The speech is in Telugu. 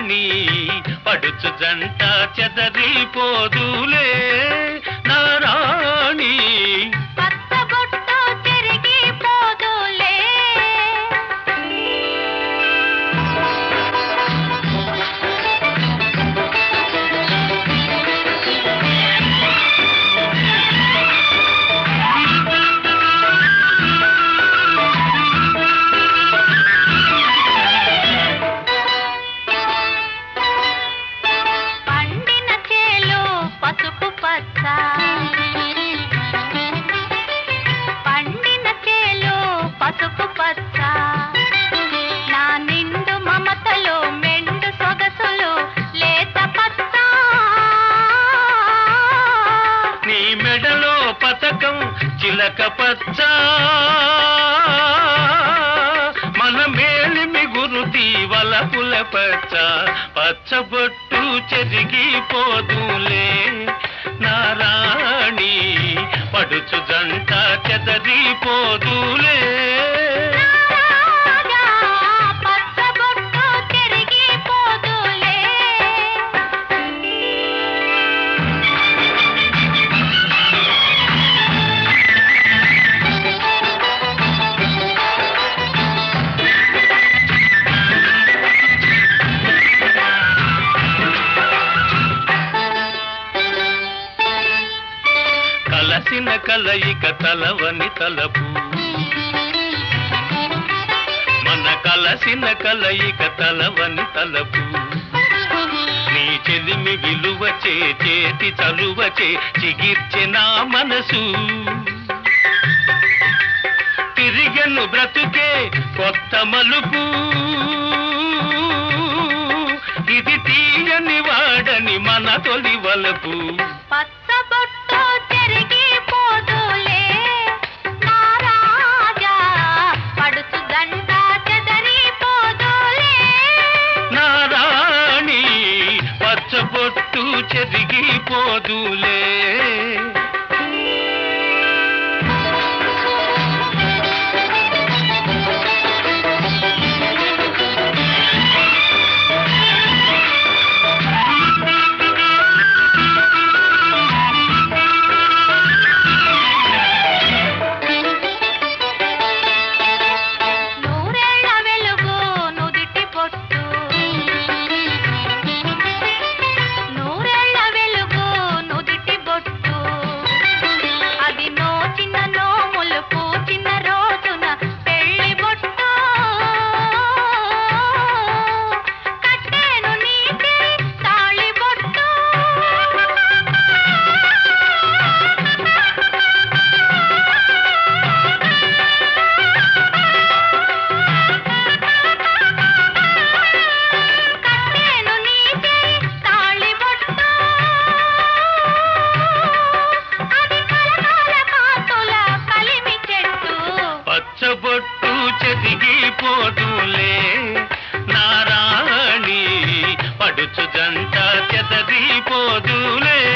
నారాణి పడుచు జంట చెదరిపోదులే నారాణి పచ్చబొట్టు చెరిగిపోదులే పండిన చేలు పసుపు పచ్చ పండిన చేలు పసుపు పచ్చ నా నిండు మమతలు మెండు సొగసులు లేత పచ్చ నీ మెడలో పతకం చిలక పచ్చ మన మేలిమి గురుతి వలపుల పచ్చ పచ్చబొట్టు చెరిగిపోదులే నారాణి పడుచు జంట చెదరిపోదులే రాగా పచ్చబొట్టు చెరిగిపోదులే కలసిన కలయిక తలవని తలపు మన కలసిన కలయిక తలవని తలపు నీ చెలిమి విలువచే చేతి చలువచే చిగిర్చె నా మనసు తిరిగెను బ్రతుకే కొత్త మలుపు ఇది తీయని వాడని మన తొలి వలపు పచ్చబొట్టు చెరిగిపోదులే నా రాజా పడుచు గంట చెదరిపోదులే నారాణి పచ్చబొట్టు చెరిగిపోదులే నూరేళ్ల వెలుగు నుదిటి పొట్టు నూరేళ్ల వెలుగు నుదిటి బొట్టు అది నోచిన నోములు పూచిన రోజున పెళ్లి బొట్టు కట్టేను నీటి తాళి బొట్టు కట్టేను నీటి తాళి బొట్టు అది కలకాల కాంతుల కలిమి చెట్టు పచ్చబొట్టు చెరిగిపోదులే నారాణి పడుచు జంట చెదరిపోదులే